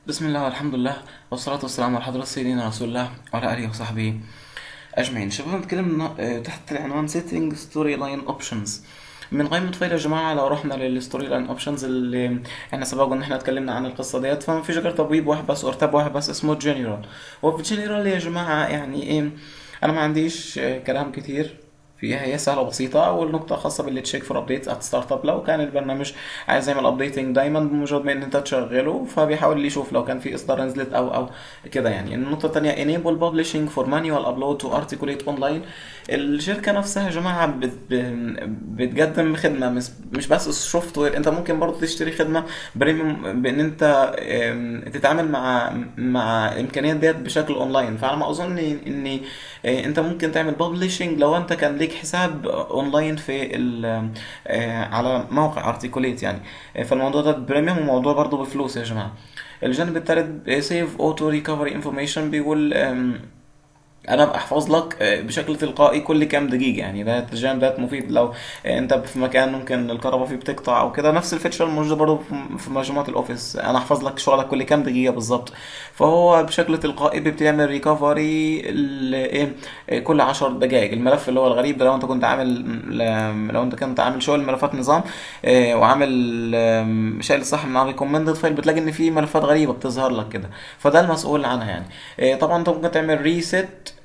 بسم الله والحمد لله والصلاة والسلام على حضرة سيدنا رسول الله وعلى آله وصحبه أجمعين شباب نتكلم النا- آه، تحت العنوان Setting Storyline Options من قائمة فايل يا جماعة لو رحنا للستوري لاين اوبشنز اللي احنا سبق ان احنا اتكلمنا عن القصة ديت فما فيش غير تبويب واحد بس او تاب واحد بس اسمه جنرال وفي جنرال يا جماعة يعني ايه انا ما عنديش آه، كلام كتير فيها هي سهله بسيطه اول نقطه خاصه باللي تشيك فور ابديتس ات ستارت اب لو كان البرنامج عايز يعمل ابديتنج دايما بمجرد ما ان انت تشغله فبيحاول يشوف لو كان في اصدار نزلت او او كده يعني النقطه الثانيه enable publishing for manual upload to articulate online الشركه نفسها يا جماعه بت بتقدم خدمه مش مش بس سوفت وير انت ممكن برضه تشتري خدمه بريميوم بان انت ام، تتعامل مع مع الامكانيات ديت بشكل اونلاين فعلى ما اظن ان اه، انت ممكن تعمل ببلشنج لو انت كان ليك حساب اونلاين في ال- اه، على موقع ارتيكوليت يعني اه، فالموضوع ده بريميوم وموضوع برضه بفلوس يا جماعه الجانب الثالث سيف اوتو ريكفري انفورميشن بيقول ام، انا بحفظ لك آه، بشكل تلقائي كل كام دقيقه يعني ده الجانب ده مفيد لو آه، انت في مكان ممكن الكهرباء فيه بتقطع او كده نفس الفيتشر موجوده برضه في- في مجموعه الاوفيس انا احفظ لك شغلك كل كام دقيقه بالظبط فهو بشكل تلقائي بيعمل ريكفري ايه آه، كل 10 دقائق الملف اللي هو الغريب ده لو انت كنت عامل ل- لو انت كنت عامل شغل ملفات نظام آه، وعامل آم، شايل الصح من ريكومندد فايل بتلاقي ان في ملفات غريبه بتظهر لك كده فده المسؤول عنها يعني آه، طبعا انت ممكن تعمل ريست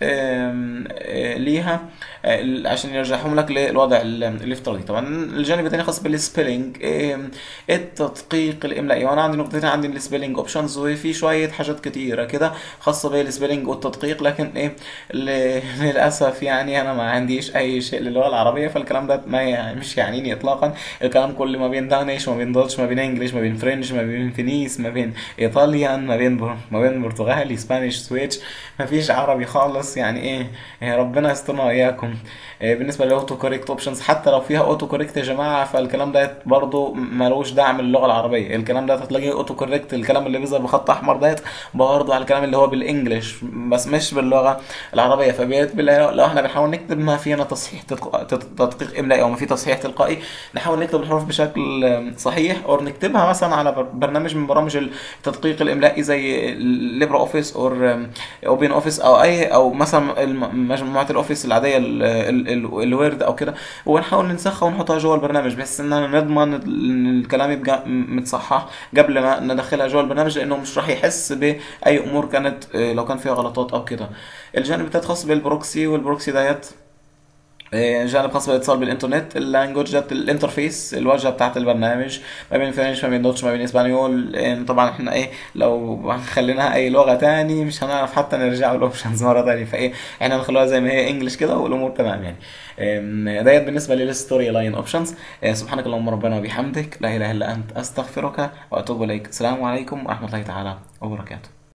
ليها آه، عشان يرجعهم لك للوضع ال- الافتراضي طبعا الجانب الثاني خاص بالسبيلنج التدقيق الاملائي وانا عندي نقطتين عندي السبيلنج اوبشنز وفي شويه حاجات كتيره كده خاصه بالسبيلنج والتدقيق لكن ايه ل- للاسف يعني انا ما عنديش اي شيء للغه العربيه فالكلام ده ما يعني مش يعنيني اطلاقا الكلام كله ما بين دانيش ما بين دوتش ما بين انجليش ما بين فرنش ما بين فينيس ما بين ايطاليان ما بين بر... ما بين برتغالي اسبانيش سويتش ما فيش عربي خالص يعني ايه إيه ربنا يسترنا واياكم إيه بالنسبه للاوتو كوريكت اوبشنز حتى لو فيها اوتو كوريكت يا جماعه فالكلام ده برضه ملوش دعم للغه العربيه الكلام ده هتلاقيه اوتو كوريكت الكلام اللي بيظهر بخط احمر ديت برضه على الكلام اللي هو بالانجلش بس مش باللغه العربيه فبيت بالله لو احنا بنحاول نكتب ما فينا تصحيح تدق- تد- تدقيق املائي او ما في تصحيح تلقائي نحاول نكتب الحروف بشكل آم، صحيح او نكتبها مثلا على بر- برنامج من برامج التدقيق الاملائي زي ليبرا اوفيس او اوبن اوفيس او اي او مثلا الم- مجموعه الاوفيس العاديه ال- ال- ال- الوورد او كده ونحاول ننسخها ونحطها جوه البرنامج بحيث اننا نضمن ان الكلام يبقى م- متصحح قبل ما ندخلها جوه البرنامج لانه مش راح يحس باي امور كانت آه، لو كان فيها غلطات او كده الجانب التالت خاص بالبروكسي والبروكسي ديت إيه، جانب خاص بالاتصال بالانترنت اللانجوج جت الانترفيس الواجهه بتاعت البرنامج ما بين فرنش ما بين دوتش ما بين اسبانيول إيه، طبعا احنا ايه لو خليناها اي لغه تاني مش هنعرف حتى نرجع الاوبشنز مره تانية فايه احنا نخلوها زي ما هي انجلش كده والامور تمام يعني إيه، ديت بالنسبه للستوري لاين اوبشنز سبحانك اللهم ربنا وبحمدك لا اله الا انت استغفرك واتوب اليك السلام عليكم ورحمه الله تعالى وبركاته